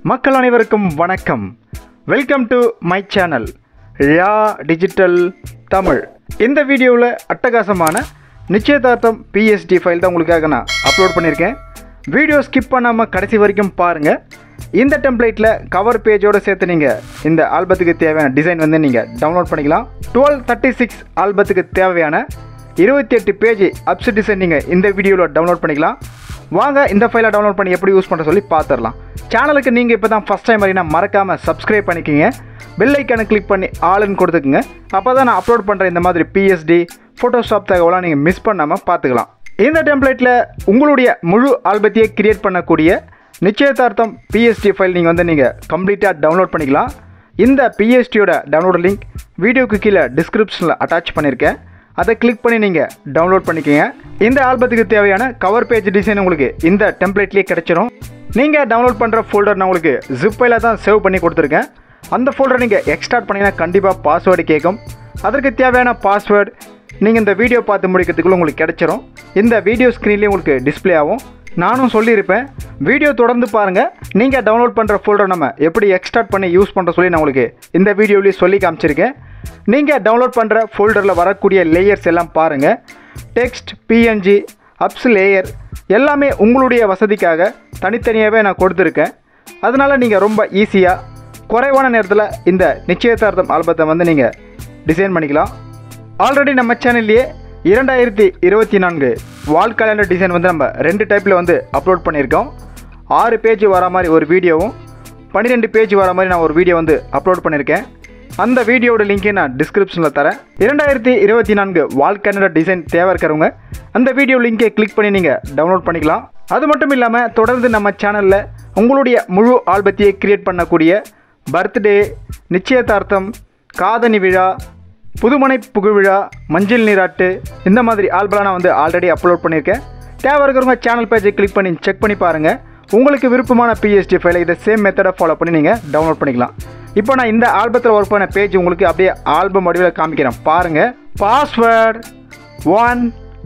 மக்கள் அனைவருக்கும் வணக்கம் வெல்கம் டு மை சேனல் யா டிஜிட்டல் தமிழ் இந்த வீடியோவில் அட்டகாசமான நிச்சயதார்த்தம் பிஎஸ்டி ஃபைல் தான் உங்களுக்காக நான் அப்லோட் பண்ணியிருக்கேன் வீடியோ ஸ்கிப் பண்ணாமல் கடைசி வரைக்கும் பாருங்கள் இந்த டெம்ப்ளேட்டில் கவர் பேஜோடு சேர்த்து நீங்கள் இந்த ஆல்பத்துக்கு தேவையான டிசைன் வந்து நீங்கள் டவுன்லோட் பண்ணிக்கலாம் டுவெல் தேர்ட்டி சிக்ஸ் ஆல்பத்துக்கு தேவையான இருபத்தி எட்டு பேஜ் அப்ஸ் டிசைன் நீங்கள் இந்த வீடியோவில் டவுன்லோட் பண்ணிக்கலாம் வாங்க இந்த ஃபைலை டவுன்லோட் பண்ணி எப்படி யூஸ் பண்ணுற சொல்லி பார்த்துடலாம் சேனலுக்கு நீங்கள் இப்போ தான் ஃபஸ்ட் டைம் வரீங்கன்னா மறக்காமல் சப்ஸ்கிரைப் பண்ணிக்கிங்க பெல் ஐக்கானை கிளிக் பண்ணி ஆளுன்னு கொடுத்துக்குங்க அப்போ தான் நான் அப்லோட் பண்ணுற இந்த மாதிரி பிஎஸ்டி ஃபோட்டோஷாப் தகவலாம் நீங்கள் மிஸ் பண்ணாமல் பார்த்துக்கலாம் இந்த டெம்ப்ளேட்டில் உங்களுடைய முழு ஆல்பத்தையே கிரியேட் பண்ணக்கூடிய நிச்சயதார்த்தம் பிஎஸ்டி ஃபைல் நீங்கள் வந்து நீங்கள் கம்ப்ளீட்டாக டவுன்லோட் பண்ணிக்கலாம் இந்த பிஎஸ்டியோட டவுன்லோட் லிங்க் வீடியோக்கு கீழே டிஸ்கிரிப்ஷனில் அட்டாச் பண்ணியிருக்கேன் அதை கிளிக் பண்ணி நீங்கள் டவுன்லோட் பண்ணிக்கோங்க இந்த ஆல்பத்துக்கு தேவையான கவர் பேஜ் டிசைன் உங்களுக்கு இந்த டெம்ப்ளேட்லேயே கிடைச்சிரும் நீங்கள் டவுன்லோட் பண்ணுற ஃபோல்டர் நான் உங்களுக்கு ஜிப்பையில் தான் சேவ் பண்ணி கொடுத்துருக்கேன் அந்த ஃபோல்டரை நீங்கள் எக்ஸ்ட்ராக்ட் பண்ணிங்கன்னா கண்டிப்பாக பாஸ்வேர்டு கேட்கும் அதற்கு தேவையான பாஸ்வேர்டு நீங்கள் இந்த வீடியோ பார்த்து முடிக்கிறதுக்குள்ள உங்களுக்கு கிடைச்சிரும் இந்த வீடியோ ஸ்க்ரீன்லேயே உங்களுக்கு டிஸ்ப்ளே ஆகும் நானும் சொல்லியிருப்பேன் வீடியோ தொடர்ந்து பாருங்கள் நீங்கள் டவுன்லோட் பண்ணுற ஃபோல்டர் நம்ம எப்படி எக்ஸ்ட்ராக்ட் பண்ணி யூஸ் பண்ணுற சொல்லி நான் உங்களுக்கு இந்த வீடியோலேயே சொல்லி காமிச்சிருக்கேன் நீங்கள் டவுன்லோட் பண்ணுற ஃபோல்டரில் வரக்கூடிய லேயர்ஸ் எல்லாம் பாருங்கள் டெக்ஸ்ட் பிஎன்ஜி அப்ஸ் லேயர் எல்லாமே உங்களுடைய வசதிக்காக தனித்தனியாகவே நான் கொடுத்துருக்கேன் அதனால் நீங்கள் ரொம்ப ஈஸியாக குறைவான நேரத்தில் இந்த நிச்சயதார்த்தம் ஆல்பத்தை வந்து நீங்கள் டிசைன் பண்ணிக்கலாம் ஆல்ரெடி நம்ம சேனல்லையே இரண்டாயிரத்தி இருபத்தி நான்கு வால் கேலண்டர் டிசைன் வந்து நம்ம ரெண்டு டைப்பில் வந்து அப்லோட் பண்ணியிருக்கோம் ஆறு பேஜ் வர மாதிரி ஒரு வீடியோவும் பன்னிரெண்டு பேஜ் வர மாதிரி நான் ஒரு வீடியோ வந்து அப்லோட் பண்ணியிருக்கேன் அந்த வீடியோட லிங்கை நான் டிஸ்கிரிப்ஷனில் தரேன் இரண்டாயிரத்தி இருபத்தி நான்கு வால் கேலண்டர் டிசைன் தேவை இருக்கிறவங்க அந்த வீடியோ லிங்கை கிளிக் பண்ணி நீங்கள் டவுன்லோட் பண்ணிக்கலாம் அது மட்டும் இல்லாமல் தொடர்ந்து நம்ம சேனலில் உங்களுடைய முழு ஆல்பத்தையே கிரியேட் பண்ணக்கூடிய பர்த்டே நிச்சயதார்த்தம் காதணி விழா புதுமனை புகுவிழா மஞ்சள் நீராட்டு இந்த மாதிரி ஆல்பலாம் நான் வந்து ஆல்ரெடி அப்லோட் பண்ணியிருக்கேன் தேவை இருக்கிறவங்க சேனல் பேஜை கிளிக் பண்ணி செக் பண்ணி பாருங்கள் உங்களுக்கு விருப்பமான பிஎஸ்டி ஃபைலை இதை சேம் மெத்தடை ஃபாலோ பண்ணி நீங்கள் டவுன்லோட் பண்ணிக்கலாம் இப்போ நான் இந்த ஆல்பத்தில் ஒர்க் பண்ண பேஜ் உங்களுக்கு அப்படியே ஆல்பம் வடிவில் காமிக்கிறேன் பாருங்கள் பாஸ்வேர்ட் ஒன்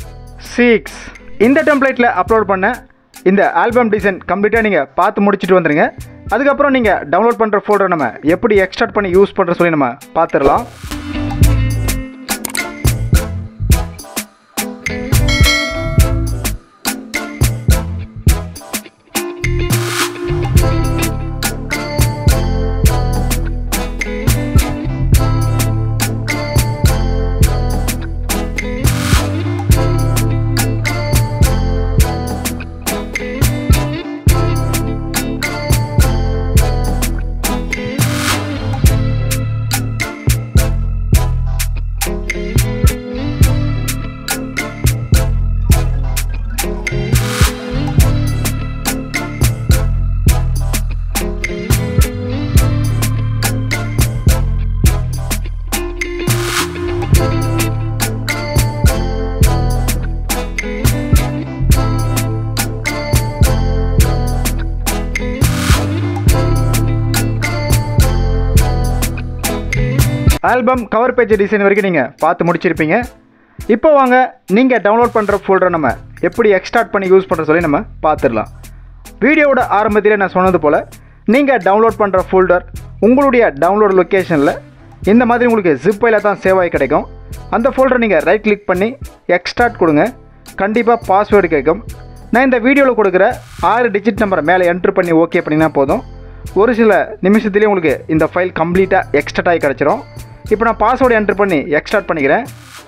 சிக்ஸ் இந்த டெம்ப்ளேட்டில் அப்லோட் பண்ண இந்த ஆல்பம் டிசைன் கம்ப்ளீட்டாக நீங்கள் பார்த்து முடிச்சுட்டு வந்துடுங்க அதுக்கப்புறம் நீங்கள் டவுன்லோட் பண்ணுற ஃபோல்டர் நம்ம எப்படி எக்ஸ்ட்ராக்ட் பண்ணி யூஸ் பண்ணுற சொல்லி நம்ம பார்த்துடலாம் ஆல்பம் கவர் பேஜ் டிசைன் வரைக்கும் நீங்கள் பார்த்து முடிச்சிருப்பீங்க இப்போ வாங்க நீங்கள் டவுன்லோட் பண்ணுற ஃபோல்டரை நம்ம எப்படி எக்ஸ்ட்ராக்ட் பண்ணி யூஸ் பண்ணுற சொல்லி நம்ம பார்த்துடலாம் வீடியோவோட ஆரம்பத்தில் நான் சொன்னது போல் நீங்கள் டவுன்லோட் பண்ணுற ஃபோல்டர் உங்களுடைய டவுன்லோட் லொக்கேஷனில் இந்த மாதிரி உங்களுக்கு ஜிப்பையில் தான் சேவ் ஆகி கிடைக்கும் அந்த ஃபோல்டரை நீங்கள் ரைட் கிளிக் பண்ணி எக்ஸ்ட்ராக்ட் கொடுங்க கண்டிப்பாக பாஸ்வேர்டு கேட்கும் நான் இந்த வீடியோவில் கொடுக்குற ஆறு டிஜிட் நம்பரை மேலே என்ட்ரு பண்ணி ஓகே பண்ணினா போதும் ஒரு சில நிமிஷத்துலேயே உங்களுக்கு இந்த ஃபைல் கம்ப்ளீட்டாக எக்ஸ்ட்ராக்ட் ஆகி கிடச்சிரும் இப்போ நான் பாஸ்வேர்டு என்ட்ரு பண்ணி எக்ஸ்ட்ராக்ட் பண்ணிக்கிறேன்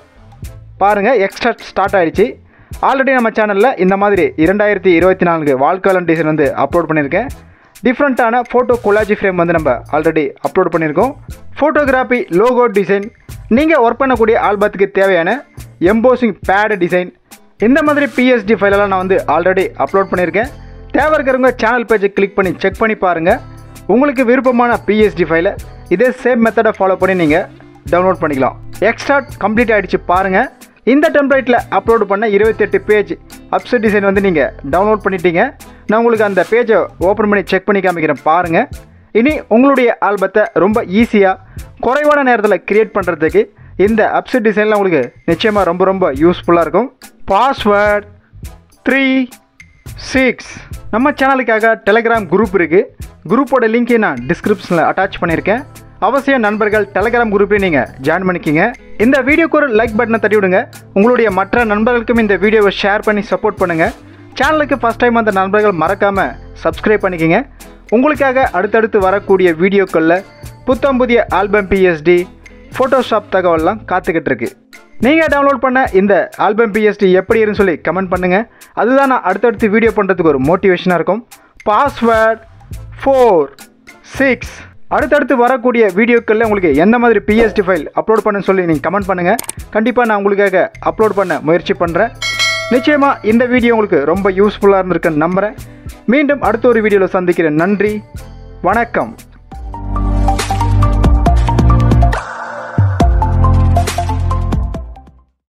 பாருங்கள் எக்ஸ்ட்ராக்ட் ஸ்டார்ட் ஆகிடுச்சு ஆல்ரெடி நம்ம சேனலில் இந்த மாதிரி இரண்டாயிரத்தி இருபத்தி நான்கு வால்காலன் டிசைன் வந்து அப்லோட் பண்ணியிருக்கேன் டிஃப்ரெண்ட்டான ஃபோட்டோ கொலாஜி ஃப்ரேம் வந்து நம்ம ஆல்ரெடி அப்லோட் பண்ணியிருக்கோம் ஃபோட்டோகிராஃபி லோகோ டிசைன் நீங்கள் ஒர்க் பண்ணக்கூடிய ஆல்பத்துக்கு தேவையான எம்போசிங் பேடு டிசைன் இந்த மாதிரி பிஎஸ்டி ஃபைலெல்லாம் நான் வந்து ஆல்ரெடி அப்லோட் பண்ணியிருக்கேன் தேவை இருக்கிறவங்க சேனல் பேஜை கிளிக் பண்ணி செக் பண்ணி பாருங்கள் உங்களுக்கு விருப்பமான பிஎஸ்டி ஃபைலை இதே சேம் மெத்தடை ஃபாலோ பண்ணி நீங்கள் டவுன்லோட் பண்ணிக்கலாம் எக்ஸ்ட்ராக்ட் கம்ப்ளீட் ஆகிடுச்சு பாருங்கள் இந்த டெம்ப்ளேட்டில் அப்லோட் பண்ண இருபத்தெட்டு பேஜ் அப்ஸ் டிசைன் வந்து நீங்கள் டவுன்லோட் பண்ணிட்டீங்க நான் உங்களுக்கு அந்த பேஜை ஓப்பன் பண்ணி செக் பண்ணி காமிக்கிறேன் பாருங்கள் இனி உங்களுடைய ஆல்பத்தை ரொம்ப ஈஸியாக குறைவான நேரத்தில் க்ரியேட் பண்ணுறதுக்கு இந்த அப்ஸ் டிசைன்லாம் உங்களுக்கு நிச்சயமாக ரொம்ப ரொம்ப யூஸ்ஃபுல்லாக இருக்கும் பாஸ்வேர்ட் த்ரீ சிக்ஸ் நம்ம சேனலுக்காக டெலிகிராம் குரூப் இருக்குது குரூப்போட லிங்க்கை நான் டிஸ்கிரிப்ஷனில் அட்டாச் பண்ணியிருக்கேன் அவசியம் நண்பர்கள் டெலகிராம் குரூப்லேயும் நீங்கள் ஜாயின் பண்ணிக்கிங்க இந்த வீடியோக்கு ஒரு லைக் பட்டனை தட்டி விடுங்க உங்களுடைய மற்ற நண்பர்களுக்கும் இந்த வீடியோவை ஷேர் பண்ணி சப்போர்ட் பண்ணுங்கள் சேனலுக்கு ஃபஸ்ட் டைம் அந்த நண்பர்கள் மறக்காமல் சப்ஸ்கிரைப் பண்ணிக்கிங்க உங்களுக்காக அடுத்தடுத்து வரக்கூடிய வீடியோக்களில் புத்தம் புதிய ஆல்பம் பிஎஸ்டி ஃபோட்டோஷாப் தகவல்லாம் காத்துக்கிட்டு இருக்கு நீங்கள் டவுன்லோட் பண்ண இந்த ஆல்பம் பிஎஸ்டி எப்படி இருக்குன்னு சொல்லி கமெண்ட் பண்ணுங்கள் அதுதான் நான் அடுத்தடுத்து வீடியோ பண்ணுறதுக்கு ஒரு மோட்டிவேஷனாக இருக்கும் பாஸ்வேர்ட் ஃபோர் சிக்ஸ் அடுத்தடுத்து வரக்கூடிய வீடியோக்களில் உங்களுக்கு எந்த மாதிரி பிஎஸ்டி ஃபைல் அப்லோட் பண்ணுன்னு சொல்லி நீங்கள் கமெண்ட் பண்ணுங்கள் கண்டிப்பாக நான் உங்களுக்காக அப்லோட் பண்ண முயற்சி பண்ணுறேன் நிச்சயமாக இந்த வீடியோ உங்களுக்கு ரொம்ப யூஸ்ஃபுல்லாக இருந்திருக்குன்னு நம்புகிறேன் மீண்டும் அடுத்த ஒரு வீடியோவில் சந்திக்கிறேன் நன்றி வணக்கம்